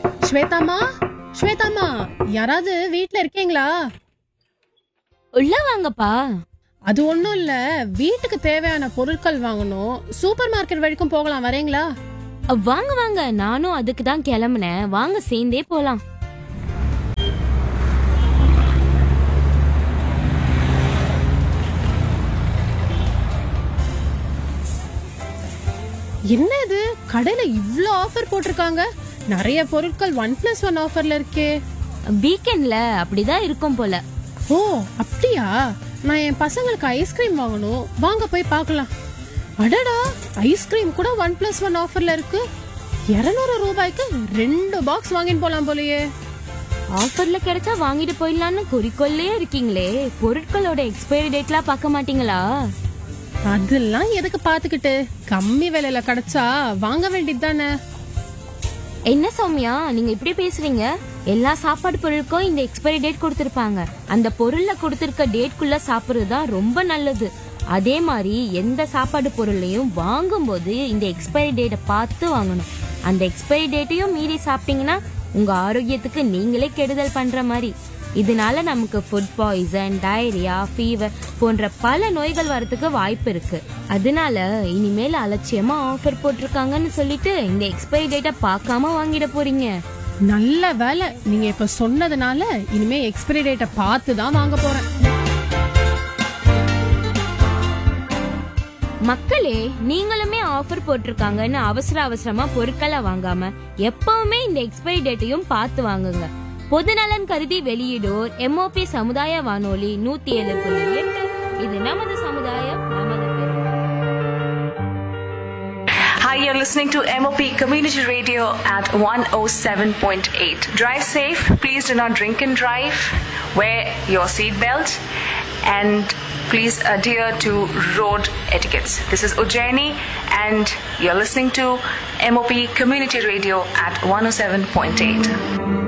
ஸ்வேதாமா ஸ்வேதாமா யாராவது வீட்ல இருக்கீங்களா உள்ள வாங்கப்பா அது ஒண்ணும் இல்ல வீட்டுக்கு தேவையான பொருட்கள் வாங்கணும் சூப்பர் மார்க்கெட் வரைக்கும் போகலாம் வரீங்களா அ, வாங்க வாங்க நானும் அதுக்கு தான் கிளம்புனேன் வாங்க சேர்ந்தே போலாம் என்ன இது கடையில இவ்ளோ ஆஃபர் போட்டிருக்காங்க நிறைய பொருட்கள் ஒன் பிளஸ் ஒன் ஆஃபர்ல இருக்கே வீக்கெண்ட்ல அப்படிதான் இருக்கும் போல ஓ அப்படியா நான் என் பசங்களுக்கு ஐஸ்கிரீம் வாங்கணும் வாங்க போய் பார்க்கலாம் அடடா ஐஸ்கிரீம் கூட ஒன் பிளஸ் ஒன் ஆஃபர்ல இருக்கு இருநூறு ரூபாய்க்கு ரெண்டு பாக்ஸ் வாங்கிட்டு போலாம் போலயே ஆஃபர்ல கிடைச்சா வாங்கிட்டு போயிடலான்னு குறிக்கோள்லயே இருக்கீங்களே பொருட்களோட எக்ஸ்பைரி டேட்லாம் பார்க்க மாட்டீங்களா அதெல்லாம் எதுக்கு பாத்துக்கிட்டு கம்மி விலையில கிடைச்சா வாங்க வேண்டியது தானே என்ன சௌமியா நீங்க இப்படி பேசுறீங்க எல்லா சாப்பாடு பொருளுக்கும் இந்த எக்ஸ்பைரி டேட் கொடுத்திருப்பாங்க அந்த பொருள்ல கொடுத்திருக்க டேட்குள்ள சாப்பிடுறது தான் ரொம்ப நல்லது அதே மாதிரி எந்த சாப்பாடு பொருளையும் வாங்கும்போது இந்த எக்ஸ்பைரி டேட்டை பார்த்து வாங்கணும் அந்த எக்ஸ்பைரி டேட்டையும் மீறி சாப்பிட்டீங்கன்னா உங்க ஆரோக்கியத்துக்கு நீங்களே கெடுதல் பண்ற மாதிரி இதனால நமக்கு ஃபுட் பாய்சன் டயரியா ஃபீவர் போன்ற பல நோய்கள் வரதுக்கு வாய்ப்பு இருக்கு அதனால இனிமேல் அலட்சியமா ஆஃபர் போட்டிருக்காங்கன்னு சொல்லிட்டு இந்த எக்ஸ்பைரி டேட்டை பார்க்காம வாங்கிட போறீங்க நல்ல வேலை நீங்க இப்ப சொன்னதுனால இனிமே எக்ஸ்பிரி டேட்டை பார்த்து தான் வாங்க போறேன் மக்களே நீங்களுமே ஆஃபர் போட்டிருக்காங்கன்னு அவசர அவசரமா பொருட்களை வாங்காம எப்பவுமே இந்த எக்ஸ்பைரி டேட்டையும் பார்த்து வாங்குங்க பொதுநலன் கருதி வெளியிடோர் எம்ஓபி சமுதாய வானொலி நூத்தி ஏழு புள்ளி எட்டு இது நமது சமுதாயம் நமது பெருமை. Hi, you're listening to MOP Community Radio at 107.8. Drive safe. Please do not drink and drive. Wear your seatbelt. And please adhere to road etiquettes. This is Ujjaini, and you're listening to MOP Community Radio at 107.8.